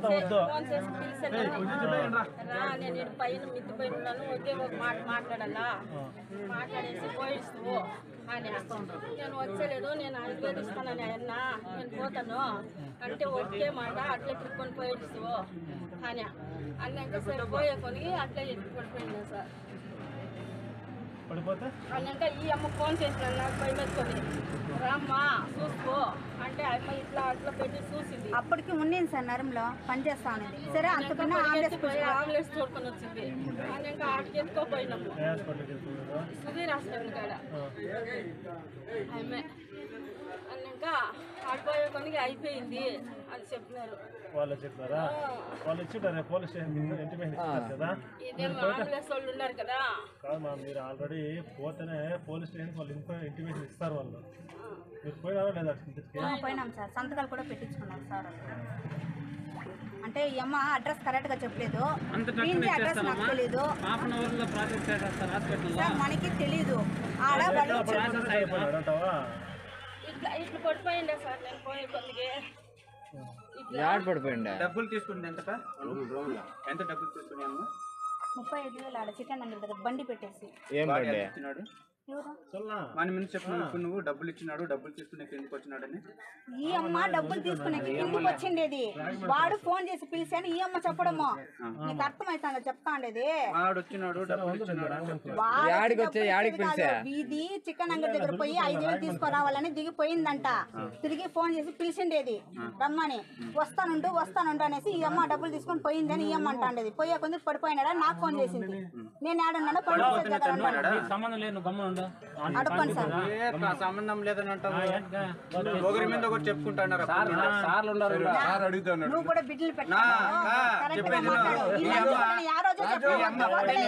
అదంతా వద్దు ఫోన్ చేసి పిలిచాను రా నేను ఈడ పైన మిద్ది పైన ఉన్నాను ఒకే ఒక మాట మాట్లాడాలా మాట్లాడేసి పోయిస్తూ అని నేను వచ్చలేదు నేను ఐదు వేలు ఇస్తానని ఆయన నేను పోతాను అంటే ఒకే మాట అట్లే తిరుక్కొని పోయిస్తూ అని అన్నాక సరే పోయే కొని అట్లే పడిపోయింది సార్ పడిపోతే అన్నాక ఈ అమ్మ ఫోన్ చేసిన నాకు భయం ఎత్తుకొని రామ్మా చూసుకో అంటే అమ్మ ఇట్లా అట్లా పెట్టి చూసింది అప్పటికి ఉండింది సార్ నరంలో పనిచేస్తా ఉన్నది సరే అంత పైన ఆంబులెన్స్ పోయి ఆంబులెన్స్ తోడుకొని వచ్చింది అన్నాక ఆడికి ఎత్తుకోపోయినాము ఏ హాస్పిటల్కి వెళ్తున్నారు సుధీర్ హాస్పిటల్ కాడ ఆమె అన్నాక ఆడిపోయే కొనికి అయిపోయింది అని చెప్పినారు వాళ్ళు చెప్పారా వాళ్ళు ఇచ్చింటారు పోలీస్ స్టేషన్ ఇంటిమేషన్ ఇచ్చారు కదా ఇదేమో ఆంబులెన్స్ వాళ్ళు ఉన్నారు కదా కాదు మా మీరు ఆల్రెడీ పోతేనే పోలీస్ స్టేషన్కి వాళ్ళు ఇంకో ఇంటిమేషన్ ఇస్తారు వాళ్ళు మీరు పోయినారా లేదా ఇంటికి ఆ, పోయినాం సార్ సంతకాలు కూడా పెట్టించుకున్నాం సార్ అంటే ఈ అమ్మ అడ్రస్ కరెక్ట్ గా చెప్పలేదు దీనికి అడ్రస్ నాకు తెలియదు హాఫ్ అన్ అవర్ లో ప్రాసెస్ చేసేస్తారు హాస్పిటల్ సార్ మనకి తెలీదు ఆడ వాళ్ళు ప్రాసెస్ అయిపోయినాడు అంటావా ఇట్లా ఇట్లా పడిపోయిండే సార్ నేను పోయే కొద్దిగా ఇట్లా యాడ్ పడిపోయిండే డబ్బులు తీసుకుంటే ఎంత ఎంత డబ్బులు తీసుకుని అమ్మ ముప్పై ఐదు వేలు ఆడ చికెన్ అంగడి దగ్గర బండి పెట్టేసి ఏం పడ్డే ఇచ్చినాడు ఎవరు? చొల్లా మన ముందు చెప్పినావు ఇప్పుడు నువ్వు డబ్బులు ఇచ్చినాడు డబ్బులు తీసుకునే ఎందుకు వచ్చినాడని ఈ అమ్మ డబ్బులు తీసుకునే ఇంటికి వచ్చిండేది వాడు ఫోన్ చేసి పిలిచాను ఈ అమ్మ చెప్పడము నీకు అర్థమవుతుందా చెప్తా ఉండేది ఆడు వచ్చినాడు డబ్బులు ఇచ్చినాడు వాడు యాడికి వచ్చే, డబ్బులు యాడికి ఇచ్చేది పిలిచా? కాదు. వీధి చికెన్ అంగడి దగ్గర పోయి ఐదు వేలు తీసుకురావాలని దిగిపోయిందంట తిరిగి ఫోన్ చేసి పిలిచిండేది రమ్మని వస్తానుండు వస్తానుండు అనేసి ఈ అమ్మ డబ్బులు తీసుకొని పోయిందని ఈ అమ్మ అంటాండేది పోయే కొంది పడిపోయినాడా నాకు ఫోన్ చేసింది నేను ఆడున్నాను పంపించేది కదా అన్నాడు. సంబంధం లేదు నువ్వు గమ్మున ఉండు అడుక్కోండి సార్ ఏ కా- సంబంధం లేదని అంటావు ఒకరి మీద ఒకటి చెప్పుకుంటున్నారు సార్లు ఉన్నారు నువ్వు కూడా బిడ్డలు నా, పెట్టావు నా, కరెక్ట్ గా చెప్పేది మాట్లాడు. విను. ఈ ఈ లంచ్ అమ్మ- పని ఆ రోజే చెప్పు. ఒక్క వదిలే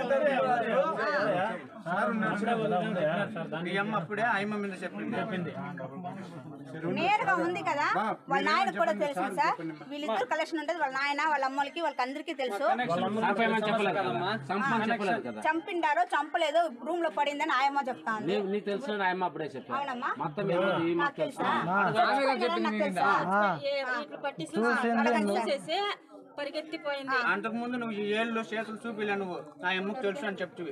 ఈ అమ్మ అప్పుడే ఆయమ్మ మీద చెప్పింది చెప్పింది నేరుగా ఉంది కదా వాళ్ళ నాయన కూడా తెలుసు సార్ వీళ్ళిద్దరు కలెక్షన్ ఉంటుంది వాళ్ళ నాయన వాళ్ళ అమ్మలకి వాళ్ళకి అందరికీ తెలుసు చంపేయమని చెప్పలేదు కదమ్మా చంపమని చెప్పలేదు కదా చంపిండారో చంపలేదో రూమ్ లో పడిందని ఆయమ్మ చెప్తా ఉంది నీకు నీకు తెలిసిన ఆయమ్మ అప్పుడే చెప్పాను అవునమ్మా మొత్తం ఏమది నాకు తెలుసా చచ్చిపోయినారని నాకు తెలుసా ఏ ఇట్లా పట్టి చూసేసి పరిగెత్తిపోయింది అంతకు ముందు నువ్వు ఈ ఏళ్ళు చేతులు చూపిలే నువ్వు నా అమ్మకు తెలుసు అని చెప్తివి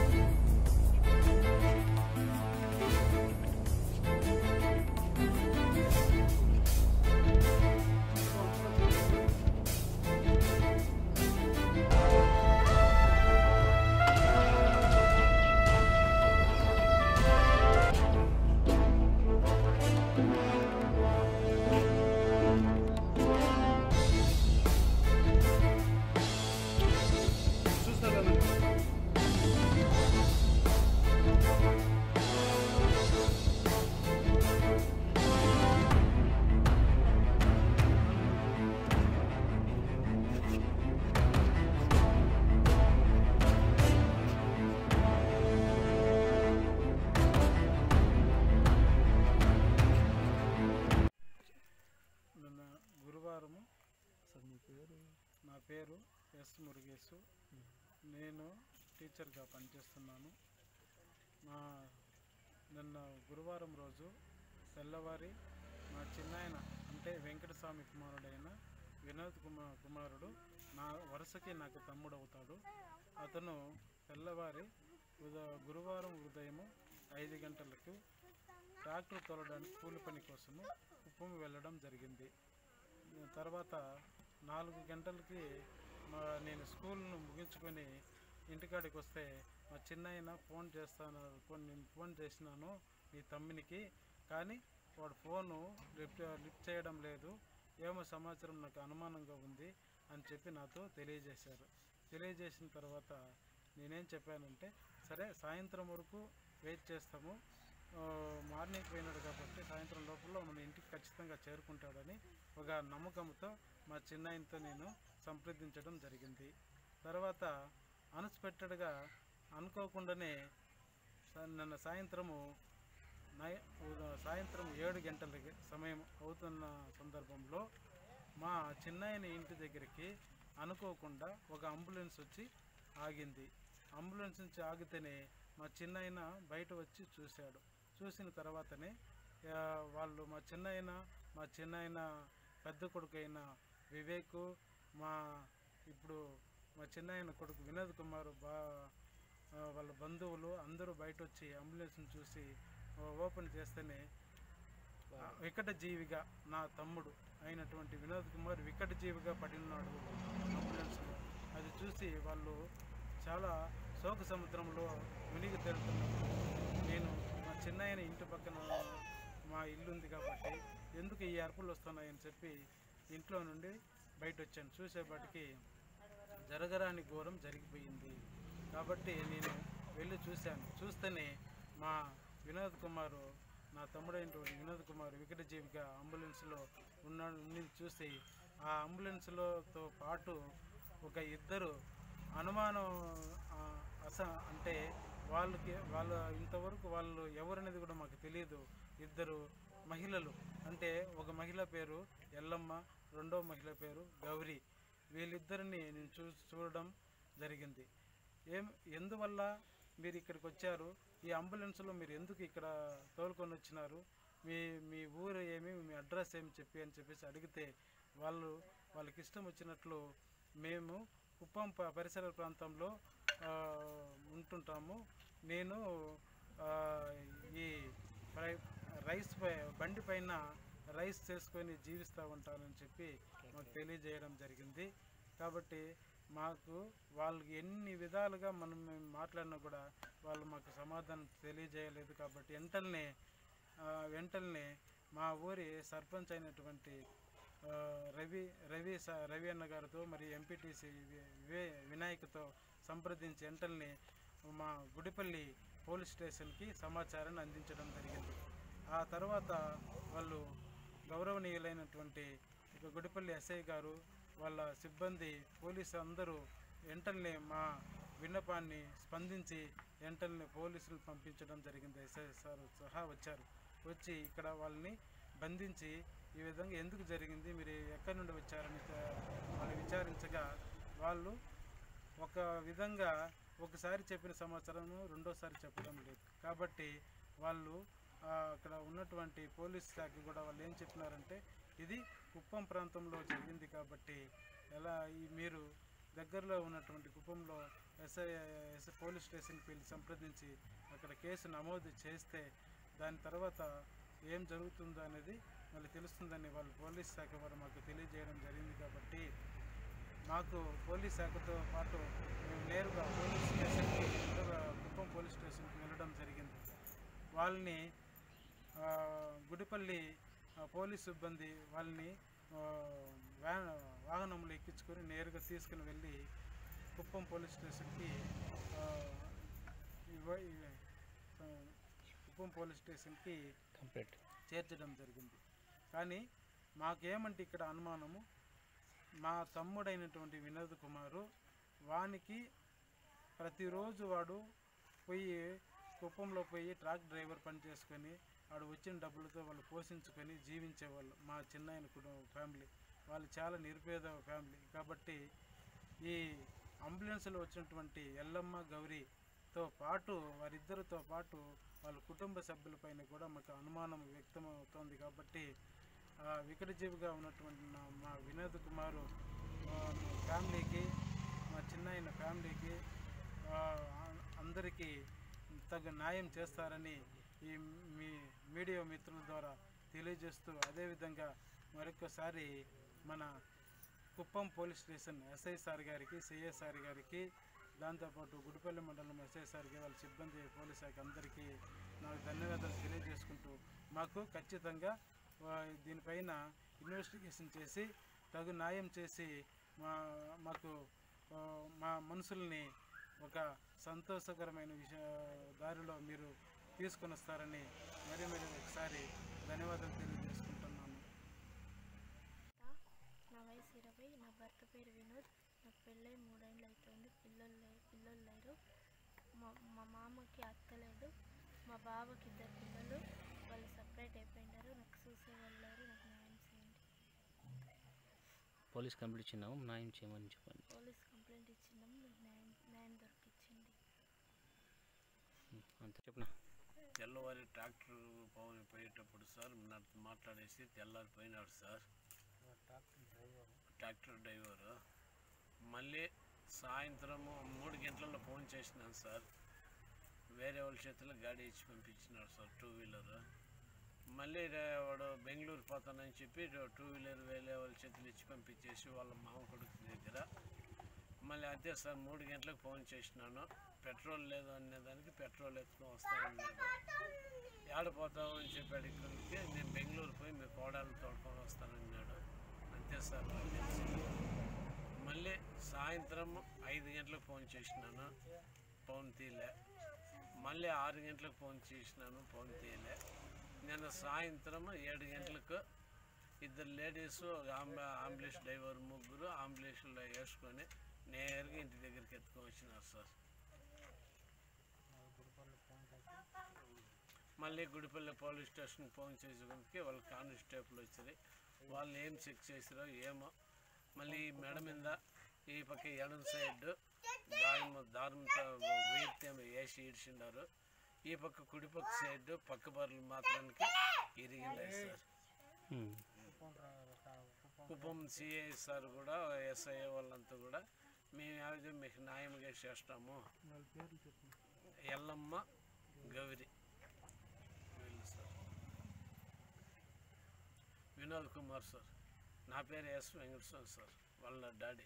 నిన్న గురువారము అసలు మీ పేరు నా పేరు ఎస్ మురుగేశు నేను టీచర్గా పనిచేస్తున్నాను మా నిన్న గురువారం రోజు తెల్లవారి మా చిన్నాయన అంటే వెంకటస్వామి కుమారుడైన వినోద్ కుమార్ కుమారుడు నా వరుసకి నాకు తమ్ముడు అవుతాడు అతను తెల్లవారి ఉద గురువారం ఉదయము ఐదు గంటలకు ట్రాక్టర్ తోలడానికి కూలి పని కోసము కుప్పం వెళ్ళడం జరిగింది తర్వాత నాలుగు గంటలకి మా నేను స్కూల్ను ముగించుకొని ఇంటికాడికి వస్తే మా చిన్నయ్యన ఫోన్ చేస్తాను ఫోన్ నేను ఫోన్ చేసినాను నీ తమ్మినికి కానీ వాడు ఫోను లిఫ్ట్ లిఫ్ట్ చేయడం లేదు ఏమో సమాచారం నాకు అనుమానంగా ఉంది అని చెప్పి నాతో తెలియజేశారు తెలియజేసిన తర్వాత నేనేం చెప్పానంటే సరే సాయంత్రం వరకు వెయిట్ చేస్తాము ఆ, మార్నింగ్ పోయినాడు కాబట్టి సాయంత్రం లోపల మన ఇంటికి ఖచ్చితంగా చేరుకుంటాడని ఒక నమ్మకంతో మా చిన్నాయనతో నేను సంప్రదించడం జరిగింది తర్వాత అన్ఎక్స్పెక్టెడ్గా అనుకోకుండానే స- నిన్న సాయంత్రము నై ఉద- సాయంత్రం ఏడు గంటలకి సమయం అవుతున్న సందర్భంలో మా చిన్నాయన ఇంటి దగ్గరికి అనుకోకుండా ఒక అంబులెన్స్ వచ్చి ఆగింది అంబులెన్స్ నుంచి ఆగితేనే మా చిన్నాయన బయట వచ్చి చూశాడు చూసిన తర్వాతనే ఆ, వాళ్ళు మా చిన్నాయన మా చిన్నాయన పెద్ద కొడుకు అయిన వివేక్ మా ఇప్పుడు మా చిన్నాయన కొడుకు వినోద్ కుమార్ బా ఆ, వాళ్ళ బంధువులు అందరూ బయట వచ్చి అంబులెన్స్ని చూసి ఆ, ఓపెన్ చేస్తేనే ఆ, వికట జీవిగా నా తమ్ముడు అయినటువంటి వినోద్ కుమార్ వికట జీవిగా పడినాడు అంబులెన్స్లో అది చూసి వాళ్ళు చాలా శోక సముద్రంలో మునిగి తేలుతున్నారు నేను మా చిన్నాయన ఇంటి పక్కన మా ఇల్లు ఉంది కాబట్టి ఎందుకు ఈ అర్పులు వస్తున్నాయని చెప్పి ఇంట్లో నుండి బయట వచ్చాను చూసేపాటికి జరగరాని ఘోరం జరిగిపోయింది కాబట్టి నేను వెళ్ళి చూశాను చూస్తేనే మా వినోద్ కుమారు నా తమ్ముడైనటువంటి వినోద్ కుమార్ వికట జీవిగా అంబులెన్స్లో ఉన్నాడు ఉన్నది చూసి ఆ అంబులెన్స్లోతో పాటు ఒక ఇద్దరు అనుమానం ఆ, అస అంటే వాళ్ళకి వాళ్ళ ఇంతవరకు వాళ్ళు ఎవరనేది కూడా మాకు తెలియదు ఇద్దరు మహిళలు అంటే ఒక మహిళ పేరు ఎల్లమ్మ రెండో మహిళ పేరు గౌరీ వీళ్ళిద్దరిని నేను చూ చూడడం జరిగింది ఏం ఎందువల్ల మీరు ఇక్కడికి వచ్చారు ఈ అంబులెన్స్లో మీరు ఎందుకు ఇక్కడ తోలుకొని వచ్చినారు మీ మీ ఊరు ఏమి మీ అడ్రస్ ఏమి చెప్పి అని చెప్పేసి అడిగితే వాళ్ళు వాళ్ళకి ఇష్టం వచ్చినట్లు మేము కుప్పం ప- పరిసర ప్రాంతంలో ఆ, ఉంటుంటాము నేను ఆ, ఈ రై- రైస్ పై బండి పైన రైస్ చేసుకొని జీవిస్తూ ఉంటానని చెప్పి మాకు తెలియజేయడం జరిగింది కాబట్టి మాకు వాళ్ళకి ఎన్ని విధాలుగా మనం మేము మాట్లాడినా కూడా వాళ్ళు మాకు సమాధానం తెలియజేయలేదు కాబట్టి వెంటనే ఆ, వెంటనే మా ఊరి సర్పంచ్ అయినటువంటి ఆ, రవి రవి స- రవి అన్న గారితో మరి ఎంపీటీసీ వివే వినాయక్తో సంప్రదించి వెంటనే మా గుడిపల్లి పోలీస్ స్టేషన్కి సమాచారాన్ని అందించడం జరిగింది ఆ తర్వాత వాళ్ళు గౌరవనీయులైనటువంటి ఇక గుడిపల్లి ఎస్ఐ గారు వాళ్ళ సిబ్బంది పోలీసు అందరూ వెంటనే మా విన్నపాన్ని స్పందించి వెంటనే పోలీసులు పంపించడం జరిగింది ఎస్ఐ సార్ సహా వచ్చారు వచ్చి ఇక్కడ వాళ్ళని బంధించి ఈ విధంగా ఎందుకు జరిగింది మీరు ఎక్కడి నుండి వచ్చారని త- వాళ్ళు విచారించగా వాళ్ళు ఒక విధంగా ఒకసారి చెప్పిన సమాచారము రెండోసారి చెప్పడం లేదు కాబట్టి వాళ్ళు ఆ, అక్కడ ఉన్నటువంటి పోలీస్ శాఖ కూడా వాళ్ళు ఏం చెప్పినారంటే ఇది కుప్పం ప్రాంతంలో జరిగింది కాబట్టి ఎలా ఈ మీరు దగ్గరలో ఉన్నటువంటి కుప్పంలో ఎస్ఐ ఎస్ఐ పోలీస్ స్టేషన్కి వెళ్ళి సంప్రదించి అక్కడ కేసు నమోదు చేస్తే దాని తర్వాత ఏం జరుగుతుందో అనేది మళ్ళీ తెలుస్తుందని వాళ్ళు పోలీస్ శాఖ వారు మాకు తెలియజేయడం జరిగింది కాబట్టి మాకు పోలీస్ శాఖతో పాటు మేము నేరుగా పోలీస్ స్టేషన్కి నేరుగా కుప్పం పోలీస్ స్టేషన్కి వెళ్ళడం జరిగింది వాళ్ళని ఆ, గుడిపల్లి ఆ, పోలీస్ సిబ్బంది వాళ్ళని ఆ, వ్యాన్ వాహనంలో ఎక్కించుకొని నేరుగా తీసుకుని వెళ్ళి కుప్పం పోలీస్ స్టేషన్కి ఆ, ఇవ్వ- ఇవ్వ- ఆ, కుప్పం పోలీస్ స్టేషన్కి కంప్లీట్ చేర్చడం జరిగింది కానీ మాకేమంటే ఇక్కడ అనుమానము మా తమ్ముడైనటువంటి వినోద్ కుమారు వానికి ప్రతిరోజు వాడు పోయి కుప్పంలో పోయి ట్రాక్ డ్రైవర్ పని చేసుకొని వాడు వచ్చిన డబ్బులతో వాళ్ళు పోషించుకొని జీవించేవాళ్ళు మా చిన్నాయన కుటుంబ ఫ్యామిలీ వాళ్ళు చాలా నిరుపేద ఫ్యామిలీ కాబట్టి ఈ అంబులెన్స్లో వచ్చినటువంటి ఎల్లమ్మ గౌరీతో పాటు వారిద్దరితో పాటు వాళ్ళ కుటుంబ సభ్యులపైన కూడా మాకు అనుమానం వ్యక్తమవుతోంది కాబట్టి ఆ వికటజీవిగా ఉన్నటువంటి నా మా వినోద్ కుమారు ఆ, ఫ్యామిలీకి మా చిన్నాయన ఫ్యామిలీకి ఆ, అందరికీ తగు న్యాయం చేస్తారని ఈ మీ మీడియా మిత్రుల ద్వారా తెలియజేస్తూ అదేవిధంగా మరొకసారి మన Kuppam police station SI sir గారికి సిఐ సార్ గారికి దాంతోపాటు గుడిపల్లి మండలం ఎస్ఐ సార్కి వాళ్ళ సిబ్బంది పోలీస్ శాఖ అందరికీ నాకు ధన్యవాదాలు తెలియజేసుకుంటూ మాకు ఖచ్చితంగా ఆ, దీనిపైన ఇన్వెస్టిగేషన్ చేసి తగు న్యాయం చేసి మా మాకు ఆ, మా మనుషుల్ని ఒక సంతోషకరమైన విషయ దారిలో మీరు తీసుకొని వస్తారని మరీ మరి ఒకసారి ధన్యవాదాలు తెలియజేసుకుంటున్నాను నా వయసు ఇరవై నా భర్త పేరు వినోద్ నాకు పెళ్ళై మూడేళ్ళు అవుతుంది పిల్లలు లే- పిల్లలు లేరు మా మా మామకి అత్త లేదు మా బావకి ఇద్దరు పిల్లలు వాళ్ళు సపరేట్ అయిపోయినారు నాకు చూసే వాళ్ళు లేరు నాకు న్యాయం చేయండి పోలీస్ కంప్లీట్ ఇచ్చినాము న్యాయం చేయమని చెప్పండి పోలీస్ కంప్లైంట్ ఇచ్చినాము నాకు న్యాయం న్యాయం దొరికించింది అంతే చెప్పనా తెల్లవారి ట్రాక్టర్ పో- పోయేటప్పుడు సార్ నాతో మాట్లాడేసి తెల్లారి పోయినాడు సార్ ట్రాక్టర్ డ్రైవరు మళ్ళీ సాయంత్రము మూడు గంటలలో ఫోన్ చేసినాను సార్ వేరే వాళ్ళ చేతిలో గాడి ఇచ్చి పంపించినాడు సార్ టూ వీలర్ మళ్ళీ రే- వాడు బెంగళూరు పోతానని చెప్పి టూ వీలర్ వేరే వాళ్ళ చేతులు ఇచ్చి పంపించేసి వాళ్ళ మామ కొడుకు దగ్గర మళ్ళీ అదే సార్ మూడు గంటలకు ఫోన్ చేసినాను పెట్రోల్ లేదు అనేదానికి పెట్రోల్ ఎత్తుకొని వస్తానన్నాడు ఏడపోతావు అని చెప్పి అడిగితే నేను బెంగళూరు పోయి మీ కోడలు తోడుకొని వస్తానన్నాడు అంతే సార్ నాకు తెలిసింది మళ్ళీ సాయంత్రం ఐదు గంటలకు ఫోన్ చేసినాను ఫోన్ తీయలే మళ్ళీ ఆరు గంటలకు ఫోన్ చేసినాను ఫోన్ తీయలే నిన్న సాయంత్రం ఏడు గంటలకు ఇద్దరు లేడీస్ అంబులెన్స్ డ్రైవర్ ముగ్గురు అంబులెన్స్లో వేసుకొని నేరుగా ఇంటి దగ్గరికి ఎత్తుకొని వచ్చినారు సార్ మళ్ళీ గుడిపల్లి పోలీస్ స్టేషన్ ఫోన్ చేసేందుకు వాళ్ళ కానిస్టేబుల్ వచ్చారు వాళ్ళు ఏం చెక్ చేసారో ఏమో మళ్ళీ ఈ మెడ మీద ఈ పక్క ఎడం సైడ్ దారం దారంతో వీరితేమో వేసి ఇడిచిండారు ఈ పక్క కుడి పక్క సైడ్ పక్క బర్రెలు మాత్రానికి ఇరిగిండాయి సార్ కుప్పం సిఐ సార్ కూడా ఎస్ఐ వాళ్ళంతా కూడా మేము యావదే మీకు న్యాయంగా చేస్తాము ఎల్లమ్మ గౌరి వీళ్ళు సార్ వినోద్ కుమార్ సార్ నా పేరు ఎస్ వెంకటస్వామి సార్ వాళ్ళ డాడీ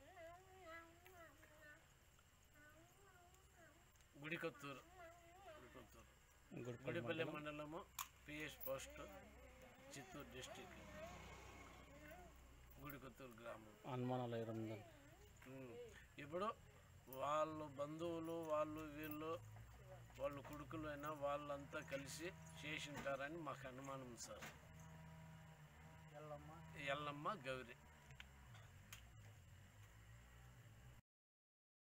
గుడికొత్తూరు గుడికొత్తూరు గుడిపల్లి మండలము PS post Chittoor district Gudikothur గ్రామం అనుమానాలు ఎవరు ఉమ్. ఇప్పుడు వాళ్ళు బంధువులు వాళ్ళు వీళ్ళు వాళ్ళ కొడుకులు అయినా వాళ్ళంతా కలిసి చేసింటారని మాకు అనుమానం సార్ ఎల్లమ్మ గౌరి